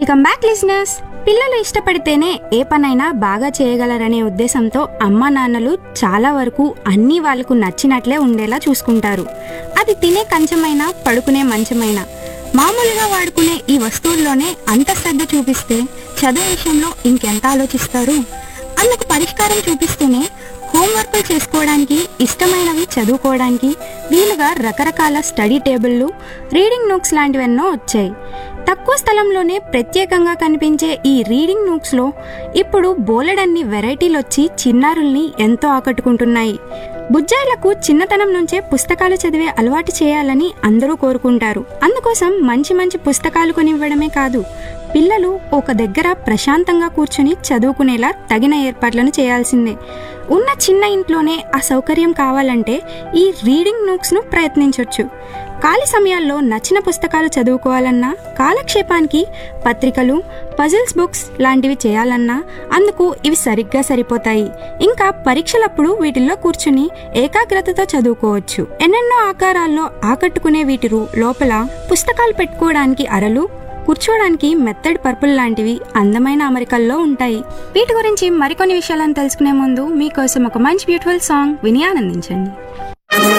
welcome back listeners పిల్లలు ఇష్టపడితేనే ఏ పనైనా బాగా చేయగలరనే ఉద్దేశంతో అమ్మా నాన్నలు చాలా వరకు అన్నీ వాళ్ళకు నచ్చినట్లే ఉండేలా చూసుకుంటారు అది తినే కంచమైనా పడుకునే మంచమైనా మామూలుగా వాడుకునే ఈ వస్తువుల్లోనే అంత శ్రద్ధ చూపిస్తే చదువు విషయంలో ఇంకెంత ఆలోచిస్తారు అందుకు పరిష్కారం చూపిస్తూనే హోంవర్క్లు చేసుకోవడానికి ఇష్టమైనవి చదువుకోవడానికి వీలుగా రకరకాల స్టడీ టేబుళ్ళు రీడింగ్ నోట్స్ లాంటివెన్నో వచ్చాయి తక్కువ స్థలంలోనే ప్రత్యేకంగా కనిపించే ఈ రీడింగ్ నోట్స్లో ఇప్పుడు బోలెడన్ని వెరైటీలు వచ్చి చిన్నారుల్ని ఎంతో ఆకట్టుకుంటున్నాయి బుజ్జాయిలకు చిన్నతనం నుంచే పుస్తకాలు చదివే అలవాటు చేయాలని అందరూ కోరుకుంటారు అందుకోసం మంచి మంచి పుస్తకాలు కొనివ్వడమే కాదు పిల్లలు ఒక దగ్గర ప్రశాంతంగా కూర్చుని చదువుకునేలా తగిన ఏర్పాట్లను చేయాల్సిందే ఉన్న చిన్న ఇంట్లోనే ఆ సౌకర్యం కావాలంటే ఈ రీడింగ్ నోట్స్ను ప్రయత్నించవచ్చు ఖాళీ సమయాల్లో నచ్చిన పుస్తకాలు చదువుకోవాలన్నా కాలక్షేపానికి పత్రికలు పజిల్స్ బుక్స్ లాంటివి చేయాలన్నా అందుకు ఇవి సరిగ్గా సరిపోతాయి ఇంకా పరీక్షలప్పుడు వీటిల్లో కూర్చుని ఏకాగ్రతతో చదువుకోవచ్చు ఎన్నెన్నో ఆకారాల్లో ఆకట్టుకునే వీటి రు- లోపల పుస్తకాలు పెట్టుకోవడానికి అరలు కూర్చోవడానికి మెత్తడి పర్పుల్ లాంటివి అందమైన అమరికల్లో ఉంటాయి వీటి గురించి మరికొన్ని విషయాలను తెలుసుకునే ముందు మీకోసం ఒక మంచి బ్యూటిఫుల్ సాంగ్ విని ఆనందించండి